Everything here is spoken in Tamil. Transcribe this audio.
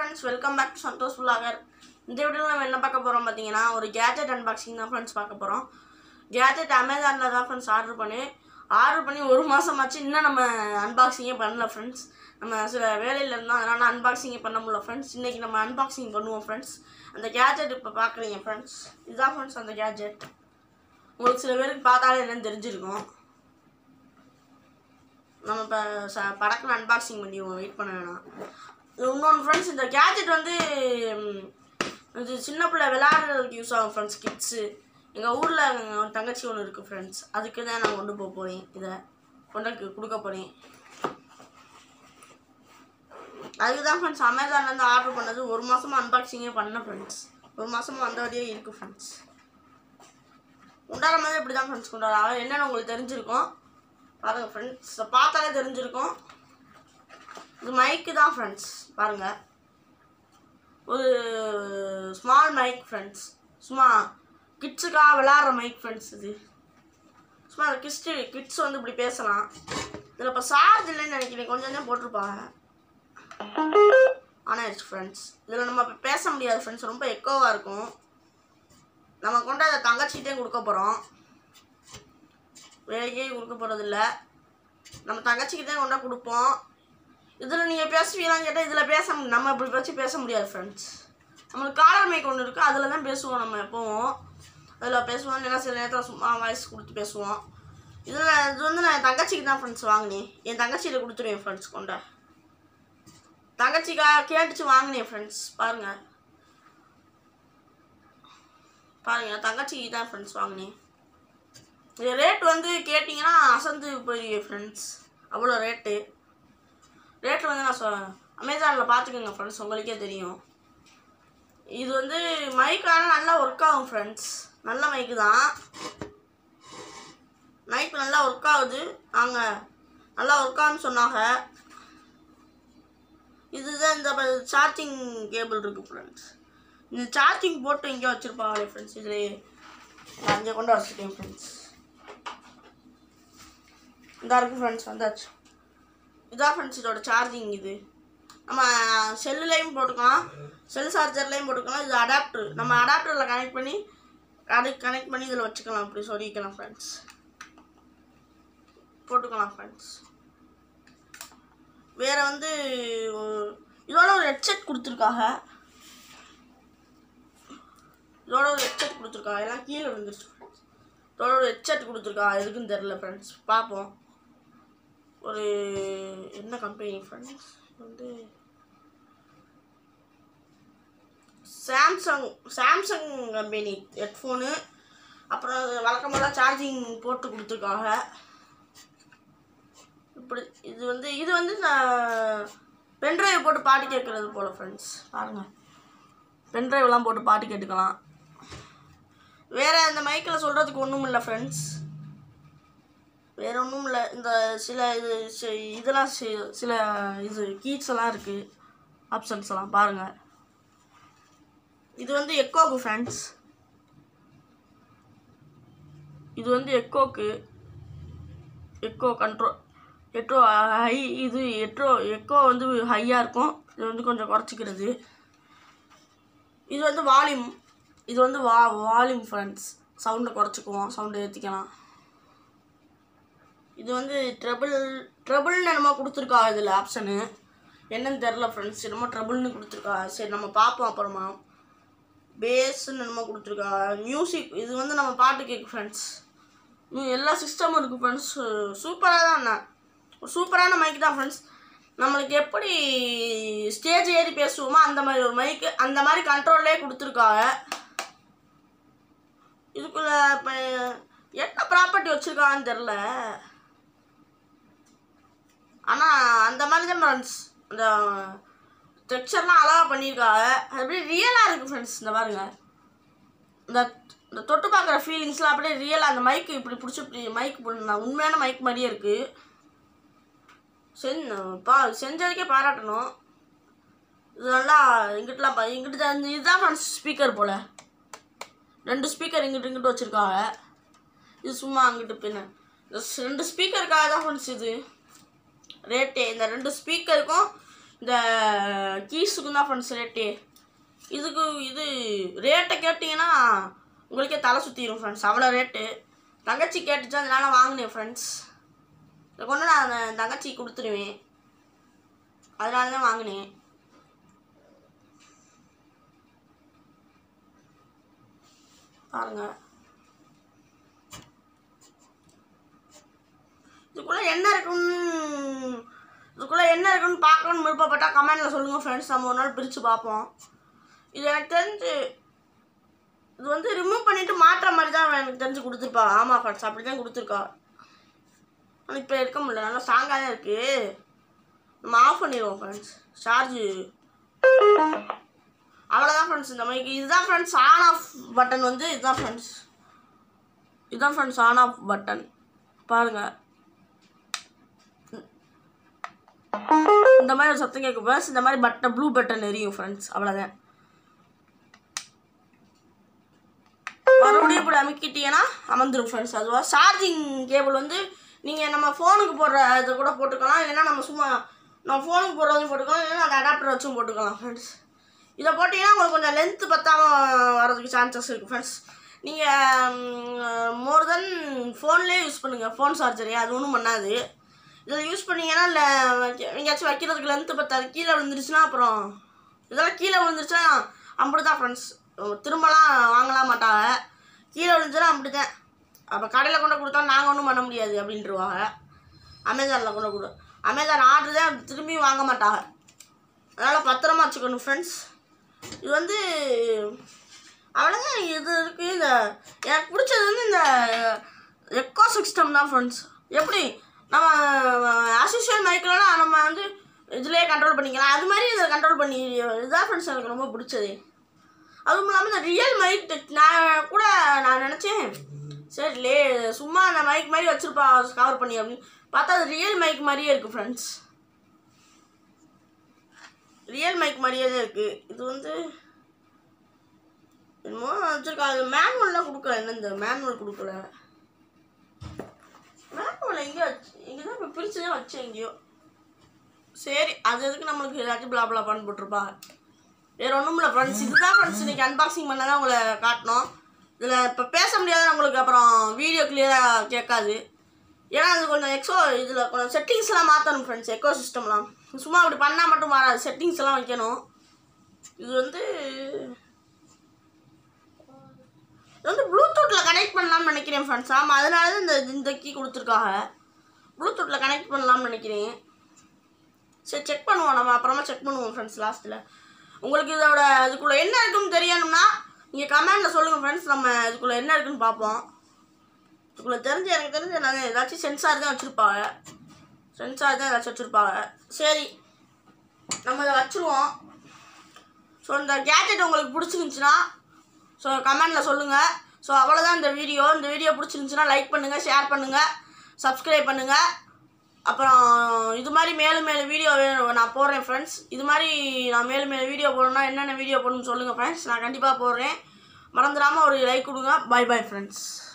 friends welcome back to Santosh புல்லாகர் இந்த வீடியோவில் நம்ம என்ன பார்க்க போகிறோம் பார்த்தீங்கன்னா ஒரு கேஜெட் அன்பாக்சிங் தான் ஃப்ரெண்ட்ஸ் பார்க்க போகிறோம் கேஜெட் அமேசானில் தான் ஃப்ரெண்ட்ஸ் ஆர்டர் பண்ணி ஆர்டர் பண்ணி ஒரு மாதமாச்சு இன்னும் நம்ம அன்பாக்சிங்கே பண்ணல ஃப்ரெண்ட்ஸ் நம்ம சில வேலையில் இருந்தோம் அதனால் அன்பாக்சிங்கே பண்ண முடியல ஃப்ரெண்ட்ஸ் இன்றைக்கி நம்ம அன்பாக்சிங் பண்ணுவோம் ஃப்ரெண்ட்ஸ் அந்த கேஜெட் இப்போ பார்க்குறீங்க ஃப்ரெண்ட்ஸ் இதுதான் ஃப்ரெண்ட்ஸ் அந்த கேஜெட் உங்களுக்கு சில பேருக்கு பார்த்தாலே என்னன்னு தெரிஞ்சிருக்கும் நம்ம இப்போ ச படக்குன்னு அன்பாக்சிங் பண்ணிடுவோம் வெயிட் பண்ண வேணாம் இன்னொன்று ஃப்ரெண்ட்ஸ் இந்த கேஜெட் வந்து ம், இது சின்ன பிள்ளை விளையாடுறதுக்கு யூஸ் ஆகும் ஃப்ரெண்ட்ஸ் கிட்ஸு எங்கள் ஊரில் தங்கச்சி ஒன்று இருக்குது ஃப்ரெண்ட்ஸ் அதுக்கு தான் நான் கொண்டு போக போகிறேன் இதை கொண்டு கொடுக்க போகிறேன் அதுக்கு தான் ஃப்ரெண்ட்ஸ் அமேசான்லேருந்து ஆர்டர் பண்ணது ஒரு மாதமாக அன்பாக்சிங்கே பண்ணேன் ஃப்ரெண்ட்ஸ் ஒரு மாதமாக வந்த வழியே இருக்குது ஃப்ரெண்ட்ஸ் உண்டான மாதிரி இப்படி தான் ஃப்ரெண்ட்ஸ் கொண்டாடுறாங்க என்னென்னு உங்களுக்கு தெரிஞ்சிருக்கும் பாருங்க ஃப்ரெண்ட்ஸ் பார்த்தாலே தெரிஞ்சிருக்கும் இது மைக்கு தான் ஃப்ரெண்ட்ஸ் பாருங்க ஒரு ஸ்மால் மைக் ஃப்ரெண்ட்ஸ் சும்மா கிட்ஸுக்காக விளாட்ற மைக் ஃப்ரெண்ட்ஸ் இது சும்மா கிட்ஸ் கிட்ஸ் வந்து இப்படி பேசலாம் இதில் இப்போ சார்ஜ் இல்லைன்னு நினைக்கிறேன் கொஞ்சம் கொஞ்சம் போட்டிருப்பாங்க ஆனால் ஆயிடுச்சு ஃப்ரெண்ட்ஸ் இதில் நம்ம இப்போ பேச முடியாது ஃப்ரெண்ட்ஸ் ரொம்ப எக்கோவாக இருக்கும் நம்ம கொண்டு அதை தங்கச்சிகிட்டே கொடுக்க போகிறோம் வேலைக்கே கொடுக்க போகிறதில்ல நம்ம தங்கச்சிக்கு தான் கொண்டா கொடுப்போம் இதில் நீங்கள் பேசுவீங்களான்னு கேட்டால் இதில் பேச மு- நம்ம இப்படி வச்சு பேச முடியாது ஃப்ரெண்ட்ஸ் நம்மளுக்கு காலர் மைக் ஒன்று இருக்குது அதில் தான் பேசுவோம் நம்ம எப்போவும் அதில் பேசுவோம் இல்லைன்னா சில நேரத்தில் சும்மா வாய்ஸ் கொடுத்து பேசுவோம் இதில் இது வந்து நான் என் தங்கச்சிக்கு தான் ஃப்ரெண்ட்ஸ் வாங்கினேன் என் தங்கச்சியில் கொடுத்துருவேன் ஃப்ரெண்ட்ஸ் கொண்ட தங்கச்சிக்காக கேட்டுச்சு வாங்கினேன் ஃப்ரெண்ட்ஸ் பாருங்கள் பாருங்க தங்கச்சிக்கு தான் ஃப்ரெண்ட்ஸ் வாங்கினேன் இது ரேட் வந்து கேட்டிங்கன்னா அசந்து போயிருவீங்க ஃப்ரெண்ட்ஸ் அவ்வளோ ரேட்டு ரேட் வந்து நான் சொ அமேசானில் பார்த்துக்கோங்க ஃப்ரெண்ட்ஸ் உங்களுக்கே தெரியும் இது வந்து மைக்கான நல்லா ஒர்க் ஆகும் ஃப்ரெண்ட்ஸ் நல்ல மைக்கு தான் மைக் நல்லா ஒர்க் ஆகுது நாங்கள் நல்லா ஒர்க் ஆகுன்னு சொன்னாங்க இதுதான் இந்த சார்ஜிங் கேபிள் இருக்குது ஃப்ரெண்ட்ஸ் இந்த சார்ஜிங் போட்டு இங்கே வச்சுருப்பாங்களே ஃப்ரெண்ட்ஸ் இதுலேயே நான் இங்கே கொண்டு வச்சுருக்கேன் ஃப்ரெண்ட்ஸ் இதா இருக்கு ஃப்ரெண்ட்ஸ் வந்தாச்சு இதான் ஃப்ரெண்ட்ஸ் இதோட சார்ஜிங் இது நம்ம செல்லுலேயும் போட்டுக்கலாம் செல் சார்ஜர்லேயும் போட்டுக்கலாம் இது அடாப்டர் நம்ம அடாப்டரில் கனெக்ட் பண்ணி அதுக்கு கனெக்ட் பண்ணி இதில் வச்சுக்கலாம் அப்படி சொல்லிக்கலாம் ஃப்ரெண்ட்ஸ் போட்டுக்கலாம் ஃப்ரெண்ட்ஸ் வேறு வந்து ஒரு- இதோட ஒரு ஹெட்செட் கொடுத்துருக்காங்க இதோட ஒரு ஹெட்செட் கொடுத்துருக்காங்க எல்லாம் கீழே விழுந்துருச்சு ஃப்ரெண்ட்ஸ் இதோட ஒரு ஹெட்செட் கொடுத்துருக்காங்க எதுக்குன்னு தெரில ஃப்ரெண்ட்ஸ் பார்ப்போம் ஒரு என்ன கம்பெனி ஃப்ரெண்ட்ஸ் வந்து சாம்சங் சாம்சங் கம்பெனி ஹெட்ஃபோனு அப்புறம் அது வழக்கமாக சார்ஜிங் போட்டு கொடுத்துருக்காங்க இப்படி இது வந்து இது வந்து நான் பென்ட்ரைவ் போட்டு பாட்டு கேட்குறது போல் ஃப்ரெண்ட்ஸ் பாருங்கள் பென்ட்ரைவ்லாம் போட்டு பாட்டு கேட்டுக்கலாம் வேறு இந்த மைக்கில் சொல்கிறதுக்கு ஒன்றும் இல்லை ஃப்ரெண்ட்ஸ் வேற ஒன்றும் இல்லை இந்த சில இது சி- இதெல்லாம் சி- சில இது கீட்ஸ் எல்லாம் இருக்குது ஆப்ஷன்ஸ் எல்லாம் பாருங்கள் இது வந்து எக்கோக்கு ஃப்ரெண்ட்ஸ் இது வந்து எக்கோக்கு எக்கோ கண்ட்ரோல் எட்டோ ஹை இது எட்டோ எக்கோ வந்து ஹையாக இருக்கும் இது வந்து கொஞ்சம் குறைச்சிக்கிறது இது வந்து வால்யூம் இது வந்து வா வால்யூம் ஃப்ரெண்ட்ஸ் சவுண்டை குறைச்சிக்குவோம் சவுண்டை ஏற்றிக்கலாம் இது வந்து ட்ரபிள் ட்ரபிள்னு என்னமோ கொடுத்துருக்கா இதில் ஆப்ஷனு என்னன்னு தெரில ஃப்ரெண்ட்ஸ் என்னமோ ட்ரபிள்னு கொடுத்துருக்கா சரி நம்ம பார்ப்போம் அப்புறமா பேஸ்ன்னு என்னமோ கொடுத்துருக்கா மியூசிக் இது வந்து நம்ம பாட்டு கேட்கு ஃப்ரெண்ட்ஸ் எல்லா சிஸ்டமும் இருக்குது ஃப்ரெண்ட்ஸ் சூப்பராக தான் நான் ஒரு சூப்பரான மைக் தான் ஃப்ரெண்ட்ஸ் நம்மளுக்கு எப்படி ஸ்டேஜ் ஏறி பேசுவோமோ அந்த மாதிரி ஒரு மைக்கு அந்த மாதிரி கண்ட்ரோல்லே கொடுத்துருக்காங்க இதுக்குள்ள இப்போ என்ன ப்ராப்பர்ட்டி வச்சுருக்காங்கன்னு தெரில ஆனால் அந்த மாதிரி தான் ஃப்ரெண்ட்ஸ் அந்த டெக்ஸ்சர்லாம் அழகாக பண்ணியிருக்காங்க அது அப்படியே ரியலாக இருக்குது ஃப்ரெண்ட்ஸ் இந்த பாருங்க இந்த இந்த தொட்டு பார்க்குற ஃபீலிங்ஸ்லாம் அப்படியே ரியலாக அந்த மைக்கு இப்படி பிடிச்சி இப்படி மைக் நான் உண்மையான மைக் மாதிரியே இருக்குது செஞ் பா செஞ்சதுக்கே பாராட்டணும் இது நல்லா இங்கிட்டலாம் பா இங்கிட்டு தான் இந்த இதுதான் ஃப்ரெண்ட்ஸ் ஸ்பீக்கர் போல் ரெண்டு ஸ்பீக்கர் இங்கிட்டு இங்கிட்டு வச்சுருக்காங்க இது சும்மா அங்கிட்டு பின்ன இந்த ஸ் ரெண்டு ஸ்பீக்கருக்காக தான் ஃப்ரெண்ட்ஸ் இது ரேட்டே இந்த ரெண்டு ஸ்பீக்கருக்கும் இந்த கீஸுக்கும் தான் ஃப்ரெண்ட்ஸ் ரேட்டு இதுக்கு இது ரேட்டை கேட்டிங்கன்னா உங்களுக்கே தலை சுற்றிடும் ஃப்ரெண்ட்ஸ் அவ்வளோ ரேட்டு தங்கச்சி கேட்டுச்சு அதனால வாங்கினேன் ஃப்ரெண்ட்ஸ் இதை கொண்டு நான் அந்த தங்கச்சி கொடுத்துருவேன் அதனால தான் வாங்கினேன் பாருங்க இதுக்குள்ள என்ன இருக்குன்னு இதுக்குள்ள என்ன இருக்குன்னு பார்க்கணும்னு விருப்பப்பட்டா கமெண்ட்ல சொல்லுங்க ஃப்ரெண்ட்ஸ் நம்ம ஒரு நாள் பிரித்து பார்ப்போம் இது எனக்கு தெரிஞ்சு இது வந்து ரிமூவ் பண்ணிட்டு மாட்டுற மாதிரி தான் எனக்கு தெரிஞ்சு கொடுத்துருப்பா ஆமாம் ஃப்ரெண்ட்ஸ் அப்படி தான் கொடுத்துருக்கா ஆனால் இப்போ எடுக்க முடியல நல்லா ஸ்ட்ராங்காக தான் இருக்குது நம்ம ஆஃப் பண்ணிடுவோம் ஃப்ரெண்ட்ஸ் சார்ஜு அவ்வளோதான் ஃப்ரெண்ட்ஸ் இந்த மைக்கு இதுதான் ஃப்ரெண்ட்ஸ் ஆன் ஆஃப் பட்டன் வந்து இதுதான் ஃப்ரெண்ட்ஸ் இதுதான் ஃப்ரெண்ட்ஸ் ஆன் ஆஃப் பட்டன் பாருங்கள் இந்த மாதிரி ஒரு சத்தம் கேட்கும் ஃப்ரெண்ட்ஸ் இந்த மாதிரி பட்டன் ப்ளூ பட்டன் எரியும் ஃப்ரெண்ட்ஸ் அவ்வளோதான் மறுபடியும் இப்படி அமுக்கிட்டீங்கன்னா அமர்ந்துடும் ஃப்ரெண்ட்ஸ் அதுவாக சார்ஜிங் கேபிள் வந்து நீங்கள் நம்ம ஃபோனுக்கு போடுற இதை கூட போட்டுக்கலாம் இல்லைன்னா நம்ம சும்மா நம்ம ஃபோனுக்கு போடுறதையும் போட்டுக்கலாம் இல்லைன்னா அந்த அடாப்டர் வச்சும் போட்டுக்கலாம் ஃப்ரெண்ட்ஸ் இதை போட்டிங்கன்னா உங்களுக்கு கொஞ்சம் லென்த்து பத்தாமல் வரதுக்கு சான்சஸ் இருக்குது ஃப்ரெண்ட்ஸ் நீங்கள் மோர் தென் ஃபோன்லேயே யூஸ் பண்ணுங்கள் ஃபோன் சார்ஜரே அது ஒன்றும் பண்ணாது இதில் யூஸ் பண்ணீங்கன்னா இல்லை எங்கேயாச்சும் வைக்கிறதுக்கு லென்த்து பத்தாது கீழே விழுந்துருச்சுன்னா அப்புறம் இதெல்லாம் கீழே விழுந்துருச்சுன்னா அப்படி தான் ஃப்ரெண்ட்ஸ் திரும்பலாம் வாங்கலாம் மாட்டாங்க கீழே விழுந்துச்சுன்னா அப்படி தான் அப்போ கடையில் கொண்டு கொடுத்தா நாங்கள் ஒன்றும் பண்ண முடியாது அப்படின்ட்டுருவாங்க அமேசானில் கொண்டு கொடு அமேசான் ஆர்டர் தான் திரும்பி வாங்க மாட்டாங்க அதனால் பத்திரமா வச்சுக்கணும் ஃப்ரெண்ட்ஸ் இது வந்து அவ்வளோதான் இது இருக்குது இந்த எனக்கு பிடிச்சது வந்து இந்த எக்கோ சிஸ்டம் தான் ஃப்ரெண்ட்ஸ் எப்படி நம்ம அசிஷியல் மைக்கிலலாம் நம்ம வந்து இதுலேயே கண்ட்ரோல் பண்ணிக்கலாம் அது மாதிரி இதை கண்ட்ரோல் பண்ணி இதுதான் ஃப்ரெண்ட்ஸ் எனக்கு ரொம்ப பிடிச்சது அதுவும் இல்லாமல் இந்த ரியல் மைக் நான் கூட நான் நினச்சேன் சரி லே சும்மா அந்த மைக் மாதிரி வச்சுருப்பா கவர் பண்ணி அப்படின்னு பார்த்தா அது ரியல் மைக் மாதிரியே இருக்குது ஃப்ரெண்ட்ஸ் ரியல் மைக் மாதிரியே தான் இருக்குது இது வந்து என்னமோ வச்சுருக்கா அது மேனுவல்லாம் கொடுக்கல என்ன இந்த மேனுவல் கொடுக்கல மேனுவல் எங்கேயோ வச்சு இங்கே தான் இப்போ பிரித்து தான் வச்சேன் எங்கேயோ சரி அது எதுக்கு நம்மளுக்கு ஏதாச்சும் பிளா பிளா பண்ணி போட்டிருப்பா வேறு ஒன்றும் இல்லை ஃப்ரெண்ட்ஸ் இதுதான் ஃப்ரெண்ட்ஸ் இன்றைக்கி அன்பாக்சிங் பண்ண தான் உங்களை காட்டணும் இதில் இப்போ பேச முடியாது உங்களுக்கு அப்புறம் வீடியோ கிளியராக கேட்காது ஏன்னா அது கொஞ்சம் எக்ஸோ இதில் கொஞ்சம் செட்டிங்ஸ்லாம் மாற்றணும் ஃப்ரெண்ட்ஸ் எக்கோ சிஸ்டம்லாம் சும்மா அப்படி பண்ணால் மட்டும் வராது செட்டிங்ஸ் எல்லாம் வைக்கணும் இது வந்து இது வந்து ப்ளூடூத்தில் கனெக்ட் பண்ணலாம்னு நினைக்கிறேன் ஃப்ரெண்ட்ஸ் ஆமாம் அதனால தான் இந்த இந்த கீ கொடுத்துருக்காங்க ப்ளூடூத்தில் கனெக்ட் பண்ணலாம்னு நினைக்கிறேன் சரி செக் பண்ணுவோம் நம்ம அப்புறமா செக் பண்ணுவோம் ஃப்ரெண்ட்ஸ் லாஸ்ட்டில் உங்களுக்கு இதோட இதுக்குள்ளே என்ன இருக்குன்னு தெரியணும்னா நீங்கள் கமெண்டில் சொல்லுங்கள் ஃப்ரெண்ட்ஸ் நம்ம இதுக்குள்ளே என்ன இருக்குன்னு பார்ப்போம் இதுக்குள்ளே தெரிஞ்சு எனக்கு தெரிஞ்சு நாங்கள் ஏதாச்சும் சென்சார் தான் வச்சுருப்பாங்க சென்சார் தான் ஏதாச்சும் வச்சுருப்பாங்க சரி நம்ம இதை வச்சுருவோம் ஸோ இந்த கேஜெட் உங்களுக்கு பிடிச்சிருந்துச்சுன்னா ஸோ கமெண்டில் சொல்லுங்கள் ஸோ அவ்வளோதான் இந்த வீடியோ இந்த வீடியோ பிடிச்சிருந்துச்சுன்னா லைக் பண்ணுங்கள் ஷேர் பண்ணுங்கள் சப்ஸ்கிரைப் பண்ணுங்கள் அப்புறம் இது மாதிரி மேலும் மேலும் வீடியோ நான் போடுறேன் ஃப்ரெண்ட்ஸ் இது மாதிரி நான் மேலும் மேலும் வீடியோ போடணும்னா என்னென்ன வீடியோ போடணும்னு சொல்லுங்கள் ஃப்ரெண்ட்ஸ் நான் கண்டிப்பாக போடுறேன் மறந்துடாமல் ஒரு லைக் கொடுங்க பை பை ஃப்ரெண்ட்ஸ்